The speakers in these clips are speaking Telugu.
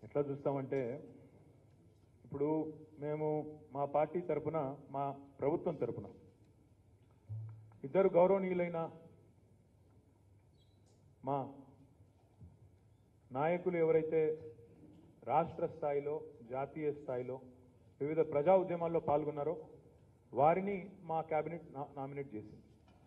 ఎట్లా చూస్తామంటే ఇప్పుడు మేము మా పార్టీ తరపున మా ప్రభుత్వం తరపున ఇద్దరు గౌరవనీయులైన మా నాయకులు ఎవరైతే రాష్ట్ర స్థాయిలో జాతీయ స్థాయిలో వివిధ ప్రజా ఉద్యమాల్లో పాల్గొన్నారో వారిని మా కేబినెట్ నా- నామినేట్ చేసింది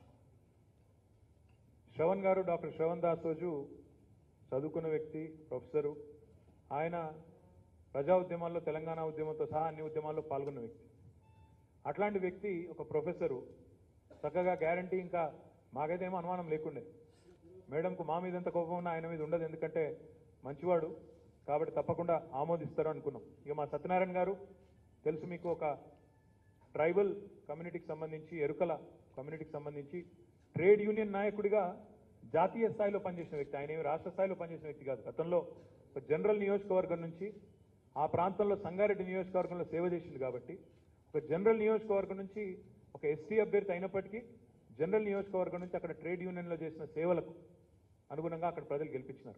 శ్రవణ్ గారు డాక్టర్ శ్రవణ్ దాసోజు చదువుకున్న వ్యక్తి ప్రొఫెసరు ఆయన ప్రజా ఉద్యమాల్లో తెలంగాణ ఉద్యమంతో సహా అన్ని ఉద్యమాల్లో పాల్గొన్న వ్యక్తి అట్లాంటి వ్యక్తి ఒక ప్రొఫెసరు చక్కగా గ్యారంటీ ఇంకా మాకైతే ఏమో అనుమానం లేకుండే మేడంకు మా మీద ఎంత కోపం ఉన్నా ఆయన మీద ఉండదు ఎందుకంటే మంచివాడు కాబట్టి తప్పకుండా ఆమోదిస్తారు అనుకున్నాం ఇక మా సత్యనారాయణ గారు తెలుసు మీకు ఒక ట్రైబల్ కమ్యూనిటీకి సంబంధించి ఎరుకల కమ్యూనిటీకి సంబంధించి ట్రేడ్ యూనియన్ నాయకుడిగా జాతీయ స్థాయిలో పనిచేసిన వ్యక్తి ఆయన ఏమి రాష్ట్ర స్థాయిలో పనిచేసిన వ్యక్తి కాదు గతంలో ఒక జనరల్ నియోజకవర్గం నుంచి ఆ ప్రాంతంలో సంగారెడ్డి నియోజకవర్గంలో సేవ చేసింది కాబట్టి ఒక జనరల్ నియోజకవర్గం నుంచి ఒక ఎస్టీ అభ్యర్థి అయినప్పటికీ జనరల్ నియోజకవర్గం నుంచి అక్కడ ట్రేడ్ యూనియన్లో చేసిన సేవలకు అనుగుణంగా అక్కడ ప్రజలు గెలిపించినారు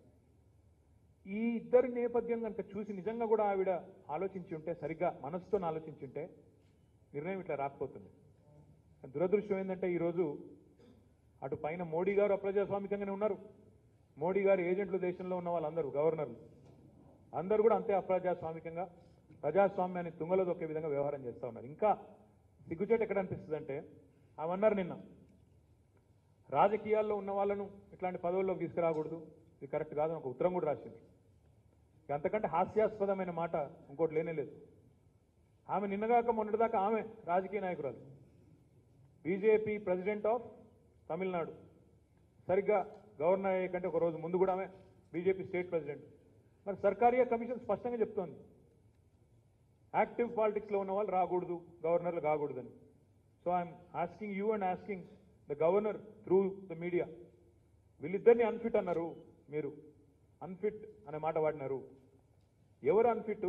ఈ ఇద్దరి నేపథ్యం కనుక చూసి నిజంగా కూడా ఆవిడ ఆలోచించి ఉంటే సరిగ్గా మనసుతో ఆలోచించి ఉంటే నిర్ణయం ఇట్లా రాకపోతుంది దురదృష్టం ఏంటంటే ఈరోజు అటు పైన మోడీ గారు అప్రజాస్వామికంగానే ఉన్నారు మోడీ గారు ఏజెంట్లు దేశంలో ఉన్న వాళ్ళందరూ గవర్నర్లు అందరూ కూడా అంతే అప్రజాస్వామికంగా ప్రజాస్వామ్యాన్ని తుంగలో దొక్కే విధంగా వ్యవహారం చేస్తూ ఉన్నారు ఇంకా సిగ్గుచేట ఎక్కడ అనిపిస్తుంది అంటే అవన్నారు నిన్న రాజకీయాల్లో ఉన్న వాళ్ళను ఇట్లాంటి పదవుల్లోకి తీసుకురాకూడదు ఇది కరెక్ట్ కాదు అని ఒక ఉత్తరం కూడా రాసింది ఇక అంతకంటే హాస్యాస్పదమైన మాట ఇంకోటి లేనే లేదు ఆమె నిన్నగాక మొన్నటిదాకా ఆమె రాజకీయ నాయకురాలు బీజేపీ ప్రెసిడెంట్ ఆఫ్ తమిళనాడు సరిగ్గా గవర్నర్ అయ్యే కంటే ఒక రోజు ముందు కూడా ఆమె బీజేపీ స్టేట్ ప్రెసిడెంట్ మరి సర్కారీయ కమిషన్ స్పష్టంగా చెప్తోంది యాక్టివ్ పాలిటిక్స్లో ఉన్న వాళ్ళు రాకూడదు గవర్నర్లు కాకూడదని so I'm asking you and asking the governor through the media వీళ్ళిద్దరిని అన్ఫిట్ అన్నారు మీరు అన్ఫిట్ అనే మాట వాడినారు ఎవరు అన్ఫిట్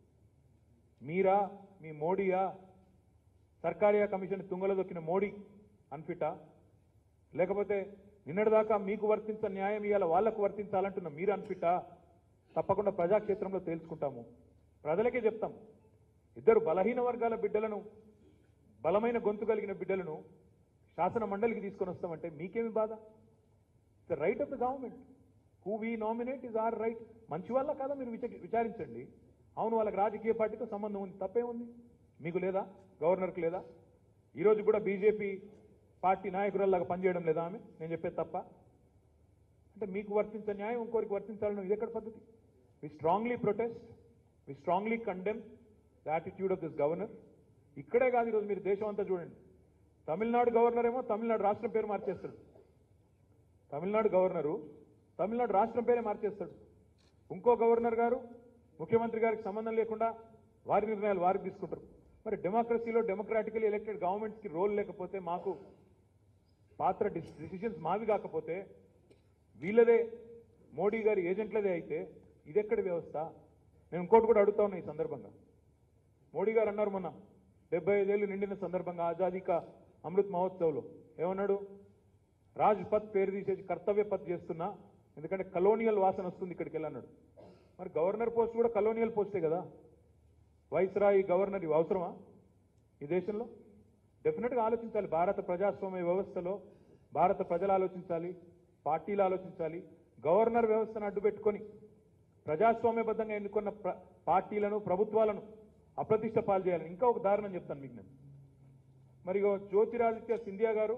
మీరా మీ మోడీయా సర్కారియా కమిషన్ తుంగలో దొక్కిన మోడీ అన్ఫిటా లేకపోతే నిన్నటిదాకా మీకు వర్తించ న్యాయం ఇవాళ వాళ్లకు వర్తించాలంటున్న మీరు అన్ఫిటా తప్పకుండా ప్రజాక్షేత్రంలో తేల్చుకుంటాము ప్రజలకే చెప్తాం ఇద్దరు బలహీన వర్గాల బిడ్డలను బలమైన గొంతు కలిగిన బిడ్డలను శాసన మండలికి తీసుకొని వస్తామంటే మీకేమి బాధ the right of the government who we nominate is our right మంచి వాళ్ళ కాదా మీరు విచ- విచారించండి అవును వాళ్ళకి రాజకీయ పార్టీతో సంబంధం ఉంది తప్పే ఉంది మీకు లేదా గవర్నర్కి లేదా ఈరోజు కూడా బీజేపీ పార్టీ నాయకురాల్లాగా పనిచేయడం లేదా ఆమె నేను చెప్పేది తప్ప అంటే మీకు వర్తించే న్యాయం ఇంకోరికి వర్తించాలని ఇది ఎక్కడ పద్ధతి we strongly protest we strongly condemn the attitude of this governor ఇక్కడే కాదు ఈరోజు మీరు దేశం అంతా చూడండి తమిళనాడు గవర్నర్ ఏమో తమిళనాడు రాష్ట్రం పేరు మార్చేస్తాడు తమిళనాడు గవర్నరు తమిళనాడు రాష్ట్రం పేరే మార్చేస్తాడు ఇంకో గవర్నర్ గారు ముఖ్యమంత్రి గారికి సంబంధం లేకుండా వారి నిర్ణయాలు వారికి తీసుకుంటారు మరి డెమోక్రసీలో డెమోక్రాటికలీ ఎలక్టెడ్ గవర్నమెంట్స్కి రోల్ లేకపోతే మాకు పాత్ర డిసిషన్స్ మావి కాకపోతే వీళ్ళదే మోడీ గారి ఏజెంట్లదే అయితే ఇదెక్కడి వ్యవస్థ నేను ఇంకోటి కూడా అడుగుతా ఉన్నా ఈ సందర్భంగా మోడీ గారు అన్నారు మొన్న డెబ్బై ఐదేళ్లు నిండిన సందర్భంగా ఆజాదీ కా అమృత్ మహోత్సవ్లో ఏమన్నాడు రాజ్ పథ్ పేరు తీసేసి కర్తవ్య పథ్ చేస్తున్నా ఎందుకంటే కలోనియల్ వాసన వస్తుంది ఇక్కడికి వెళ్ళన్నాడు మరి గవర్నర్ పోస్ట్ కూడా కలోనియల్ పోస్టే కదా వైస్రాయి గవర్నర్ ఇవి అవసరమా ఈ దేశంలో డెఫినెట్గా ఆలోచించాలి భారత ప్రజాస్వామ్య వ్యవస్థలో భారత ప్రజలు ఆలోచించాలి పార్టీలు ఆలోచించాలి గవర్నర్ వ్యవస్థను అడ్డుపెట్టుకొని ప్రజాస్వామ్యబద్ధంగా ఎన్నుకున్న ప్ర- పార్టీలను ప్రభుత్వాలను అప్రతిష్ట పాలు చేయాలని ఇంకా ఒక దారుణం చెప్తాను మీకు నేను మరి ఇగో జ్యోతిరాదిత్య సింధియా గారు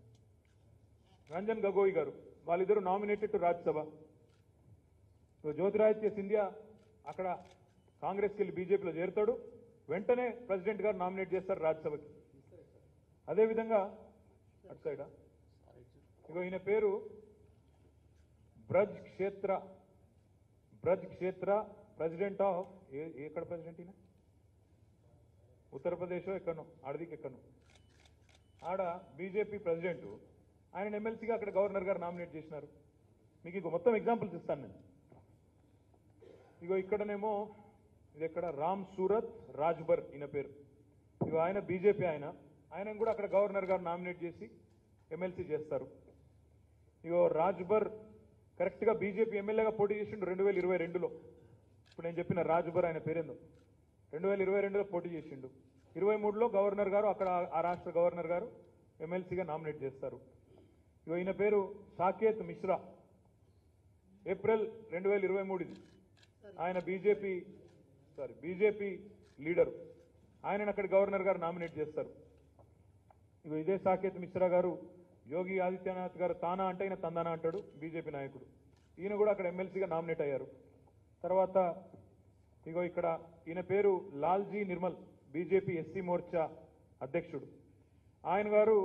రంజన్ గగోయ్ గారు వాళ్ళిద్దరు nominated to Rajya Sabha so Jyotiraditya Scindia అక్కడ కాంగ్రెస్కి వెళ్ళి బీజేపీలో చేరుతాడు వెంటనే ప్రెసిడెంట్ గారు నామినేట్ చేస్తారు రాజ్యసభకి అదేవిధంగా అటు సైడా ఇగో ఈయన పేరు బ్రజ్ క్షేత్ర బ్రజ్ క్షేత్ర ప్రెసిడెంట్ ఆఫ్ ఏ- ఎక్కడ ప్రెసిడెంట్ ఈయన ఉత్తరప్రదేశ్ ఎక్కడో ఆడదికి ఎక్కడో ఆడ బీజేపీ ప్రెసిడెంట్ ఆయన ఎమ్మెల్సీగా అక్కడ గవర్నర్ గారు నామినేట్ చేసినారు మీకు ఇంకో మొత్తం ఎగ్జాంపుల్స్ ఇస్తాను నేను ఇగో ఇక్కడనేమో ఇది ఎక్కడ రామ్ సూరత్ రాజ్బర్ ఈయన పేరు ఇగో ఆయన బీజేపీ ఆయన ఆయన కూడా అక్కడ గవర్నర్ గారు నామినేట్ చేసి ఎమ్మెల్సీ చేస్తారు ఇగో రాజ్బర్ కరెక్ట్గా బీజేపీ ఎమ్మెల్యేగా పోటీ చేసిండు రెండు వేల ఇరవై రెండులో ఇప్పుడు నేను చెప్పిన రాజుబర్ ఆయన పేరేందో రెండు వేల ఇరవై రెండులో పోటీ చేసిండు ఇరవై మూడులో గవర్నర్ గారు అక్కడ ఆ రాష్ట్ర గవర్నర్ గారు ఎమ్మెల్సీగా నామినేట్ చేస్తారు ఇగో ఈయన పేరు సాకేత్ మిశ్రా ఏప్రిల్ రెండు వేల ఇరవై మూడుది ఆయన బీజేపీ సారీ బీజేపీ లీడరు ఆయనను అక్కడ గవర్నర్ గారు నామినేట్ చేస్తారు ఇగో ఇదే సాకేత్ మిశ్రా గారు యోగి ఆదిత్యనాథ్ గారు తానా అంటే ఈయన తందానా అంటాడు బీజేపీ నాయకుడు ఈయన కూడా అక్కడ ఎమ్మెల్సీగా నామినేట్ అయ్యారు తర్వాత ఇగో ఇక్కడ ఈయన పేరు లాల్జీ నిర్మల్ బీజేపీ ఎస్సీ మోర్చా అధ్యక్షుడు ఆయన గారు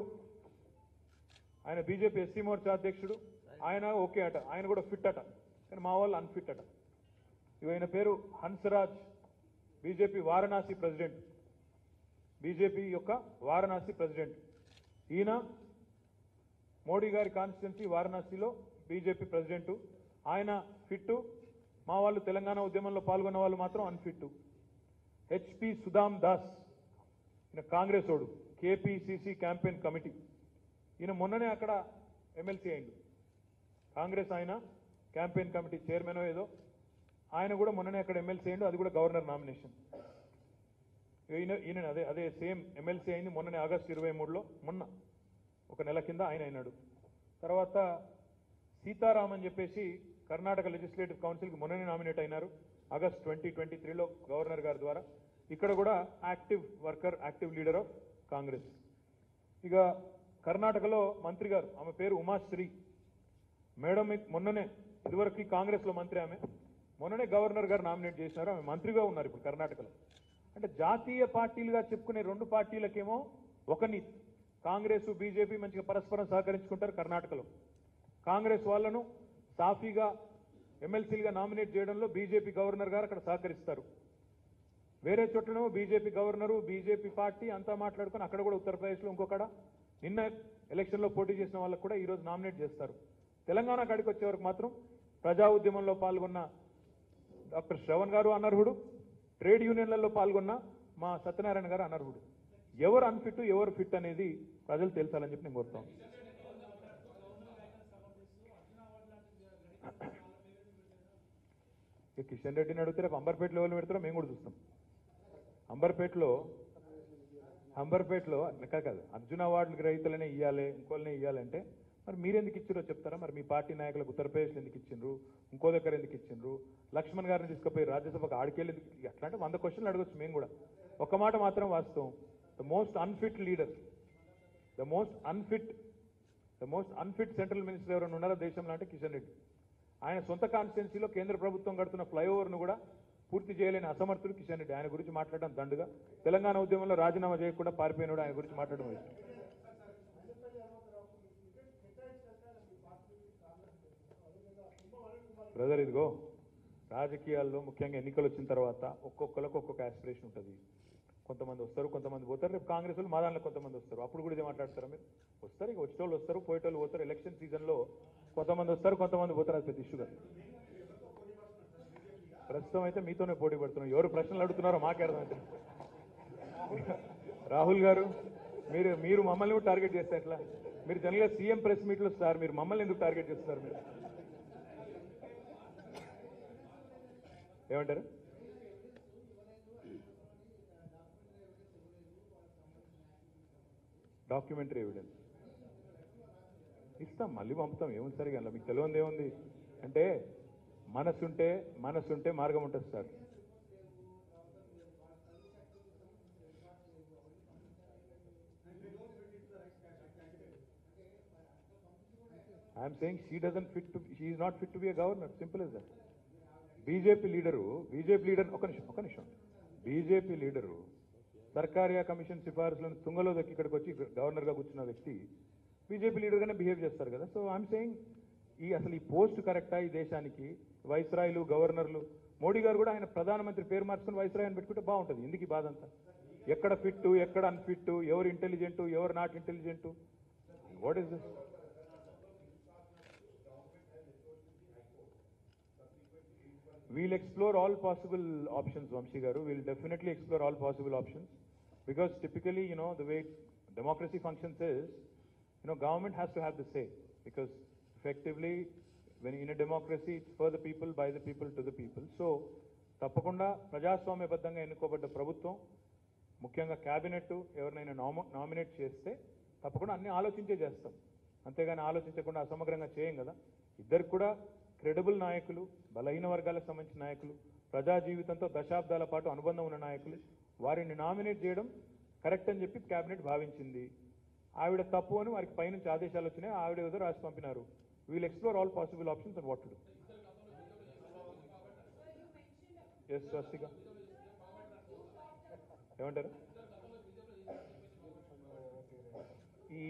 ఆయన బీజేపీ ఎస్సీ మోర్చా అధ్యక్షుడు ఆయన ఓకే అట ఆయన కూడా ఫిట్ అట కానీ మా వాళ్ళు అన్ఫిట్ అట ఇగో ఈయన పేరు Hansraj BJP Varanasi president BJP యొక్క వారణాసి ప్రెసిడెంట్ ఈయన మోడీ గారి కాన్స్టిట్యున్సీ వారణాసిలో బీజేపీ ప్రెసిడెంట్ ఆయన ఫిట్ మా వాళ్ళు తెలంగాణ ఉద్యమంలో పాల్గొన్న వాళ్ళు మాత్రం అన్ఫిట్ హెచ్పి సుదామ్ దాస్ ఈయన కాంగ్రెస్ ఓడు కేపీసీసీ క్యాంపెయిన్ కమిటీ ఈయన మొన్ననే అక్కడ ఎమ్మెల్సీ అయిండు కాంగ్రెస్ ఆయన క్యాంపెయిన్ కమిటీ చైర్మన్ ఏదో ఆయన కూడా మొన్ననే అక్కడ ఎమ్మెల్సీ అయిండు అది కూడా గవర్నర్ నామినేషన్ ఈయన ఈయన అదే అదే సేమ్ ఎమ్మెల్సీ అయింది మొన్ననే ఆగస్టు ఇరవై మూడులో మొన్న ఒక నెల కింద ఆయన అయినాడు తర్వాత సీతారాం అని చెప్పేసి కర్ణాటక లెజిస్లేటివ్ కౌన్సిల్కి మొన్ననే నామినేట్ అయినారు ఆగస్ట్ ట్వంటీ ట్వంటీ త్రీలో గవర్నర్ గారి ద్వారా ఇక్కడ కూడా active worker active leader of Congress ఇక కర్ణాటకలో మంత్రి గారు ఆమె పేరు ఉమాశ్రీ మేడం మీకు మొన్ననే ఇదివరకు కాంగ్రెస్ లో మంత్రి ఆమె మొన్ననే గవర్నర్ గారు నామినేట్ చేసినారు ఆమె మంత్రిగా ఉన్నారు ఇప్పుడు కర్ణాటకలో అంటే జాతీయ పార్టీలుగా చెప్పుకునే రెండు పార్టీలకేమో ఒక నీతి కాంగ్రెస్ బీజేపీ మంచిగా పరస్పరం సహకరించుకుంటారు కర్ణాటకలో కాంగ్రెస్ వాళ్ళను సాఫీగా ఎమ్మెల్సీలుగా నామినేట్ చేయడంలో బీజేపీ గవర్నర్ గారు అక్కడ సహకరిస్తారు వేరే చోట్లనేమో బీజేపీ గవర్నరు బీజేపీ పార్టీ అంతా మాట్లాడుకొని అక్కడ కూడా ఉత్తరప్రదేశ్లో ఇంకొకడ నిన్న ఎలక్షన్లో పోటీ చేసిన వాళ్ళకు కూడా ఈరోజు నామినేట్ చేస్తారు తెలంగాణ కాడికి వచ్చే వరకు మాత్రం ప్రజా ఉద్యమంలో పాల్గొన్న డాక్టర్ శ్రవణ్ గారు అనర్హుడు ట్రేడ్ యూనియన్లలో పాల్గొన్న మా సత్యనారాయణ గారు అనర్హుడు ఎవరు అన్ఫిట్ ఎవరు ఫిట్ అనేది ప్రజలు తెలుసాలని చెప్పి నేను కోరుతాం ఇక కిషన్ రెడ్డిని అడిగితే రేపు అంబర్పేటలో ఎవరు పెడతారో మేము కూడా చూస్తాం అంబర్పేటలో అంబర్పేటలో కాదు కాదు అర్జున అవార్డులకు రైతులనే ఇవ్వాలి ఇంకోళ్ళనే ఇవ్వాలంటే మరి మీరెందుకు ఇచ్చారో చెప్తారా మరి మీ పార్టీ నాయకులకు ఉత్తరప్రదేశ్ ఎందుకు ఇచ్చిండ్రు ఇంకో దగ్గర ఎందుకు ఇచ్చిండ్రు లక్ష్మణ్ గారిని తీసుకుపోయి రాజ్యసభకు ఆడికెళ్ళి ఎందుకు అట్లా అంటే వంద క్వశ్చన్లు అడగొచ్చు మేము కూడా ఒక మాట మాత్రం వాస్తవం the most unfit leader the most unfit the most unfit central minister ఎవరైనా ఉన్నారో దేశంలో అంటే కిషన్ రెడ్డి ఆయన సొంత కాన్స్టిట్యున్సీలో కేంద్ర ప్రభుత్వం కడుతున్న ఫ్లైఓవర్ను కూడా పూర్తి చేయలేని అసమర్థుడు కిషన్ రెడ్డి ఆయన గురించి మాట్లాడడం దండుగా తెలంగాణ ఉద్యమంలో రాజీనామా చేయకుండా పారిపోయినాడు ఆయన గురించి మాట్లాడడం ఇష్టం బ్రదర్ ఇదిగో రాజకీయాల్లో ముఖ్యంగా ఎన్నికలు వచ్చిన తర్వాత ఒక్కొక్కరికి ఒక్కొక్క ఆస్పిరేషన్ ఉంటుంది కొంతమంది వస్తారు కొంతమంది పోతారు రేపు కాంగ్రెస్ వాళ్ళు మా దాంట్లో కొంతమంది వస్తారు అప్పుడు కూడా ఇదే మాట్లాడతారా మీరు వస్తారు ఇక వచ్చేటోళ్ళు వస్తారు పోయేటోళ్ళు పోతారు ఎలక్షన్ సీజన్లో కొంతమంది వస్తారు కొంతమంది పోతారు అది పెద్ద ఇష్యూ కాదు ప్రస్తుతం అయితే మీతోనే పోటీ పడుతున్నాం ఎవరు ప్రశ్నలు అడుగుతున్నారో మాకే అర్థమైతే రాహుల్ గారు మీరు మీరు మమ్మల్ని కూడా టార్గెట్ చేస్తే ఎట్లా మీరు జనరల్గా సీఎం ప్రెస్ మీట్లో సార్ మీరు మమ్మల్ని ఎందుకు టార్గెట్ చేస్తున్నారు మీరు ఏమంటారు డాక్యుమెంటరీ ఎవిడెన్స్ ఇస్తాం మళ్ళీ పంపుతాం ఏముంది సరిగా అందులో మీకు తెలియంది ఏముంది అంటే మనసుంటే మనసుంటే మార్గం ఉంటుంది sir I'm saying she doesn't fit to she is not fit to be a governor simple is that BJP leader BJP leader ఒక నిమిషం ఒక నిమిషం బీజేపీ లీడరు సర్కారియా కమిషన్ సిఫారసులను తుంగలో దక్కి ఇక్కడికి వచ్చి గవర్నర్గా కూర్చున్న వ్యక్తి బీజేపీ లీడర్గానే బిహేవ్ చేస్తారు కదా సో ఐఎమ్ సేయింగ్ ఈ అసలు ఈ పోస్ట్ కరెక్టా ఈ దేశానికి వైస్రాయ్లు గవర్నర్లు మోడీ గారు కూడా ఆయన ప్రధానమంత్రి పేరు మార్చుకుని వైస్రాయ్ అని పెట్టుకుంటే బాగుంటుంది ఎందుకు ఈ బాధ అంతా ఎక్కడ ఫిట్ ఎక్కడ అన్ఫిట్ ఎవరు ఇంటెలిజెంట్ ఎవరు not intelligent what is this we'll explore all possible options, Vamshi Garu. We'll definitely explore all possible options. Because typically, you know, the way democracy functions is, you know, government has to have the say. Because effectively, when in a democracy, it's for the people, by the people, to the people. So, తప్పకుండా ప్రజాస్వామ్యబద్ధంగా ఎన్నుకోబడ్డ ప్రభుత్వం ముఖ్యంగా క్యాబినెట్ ఎవరినైనా నామ నామినేట్ చేస్తే తప్పకుండా అన్ని ఆలోచించే చేస్తాం అంతేగాని ఆలోచించకుండా అసమగ్రంగా చేయం కదా ఇద్దరికి కూడా క్రెడిబుల్ నాయకులు బలహీన వర్గాలకు సంబంధించిన నాయకులు ప్రజా జీవితంతో దశాబ్దాల పాటు అనుబంధం ఉన్న నాయకులు వారిని నామినేట్ చేయడం కరెక్ట్ అని చెప్పి క్యాబినెట్ భావించింది ఆవిడ తప్పు అని వారికి పైనుంచి ఆదేశాలు వచ్చినాయి ఆవిడ ఏదో రాసి పంపినారు we'll explore all possible options and what to ఎస్ స్వస్తిక ఏమంటారు ఈ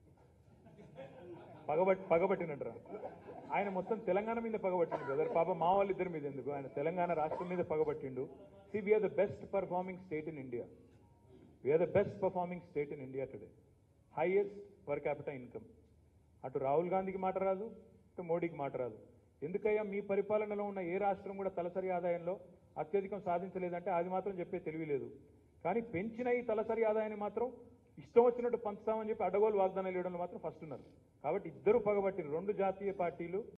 పగబట్ పగబట్టినట్రా ఆయన మొత్తం తెలంగాణ మీద పగబట్టిండు బ్రదర్ పాప మా వాళ్ళు ఇద్దరి మీద ఎందుకు ఆయన తెలంగాణ రాష్ట్రం మీద పగబట్టిండు see we are the best performing state in India we are the best performing state in India today highest per capital income అటు రాహుల్ గాంధీకి మాట రాదు ఇటు మోడీకి మాట రాదు ఎందుకయ్యా మీ పరిపాలనలో ఉన్న ఏ రాష్ట్రం కూడా తలసరి ఆదాయంలో అత్యధికం సాధించలేదంటే అది మాత్రం చెప్పే తెలివి లేదు కానీ పెంచిన ఈ తలసరి ఆదాయాన్ని మాత్రం ఇష్టం వచ్చినట్టు పంచుతామని చెప్పి అడగోలు వాగ్దానాలు ఇవ్వడంలో మాత్రం ఫస్ట్ ఉన్నారు కాబట్టి ఇద్దరు పగబట్టిన రెండు జాతీయ పార్టీలు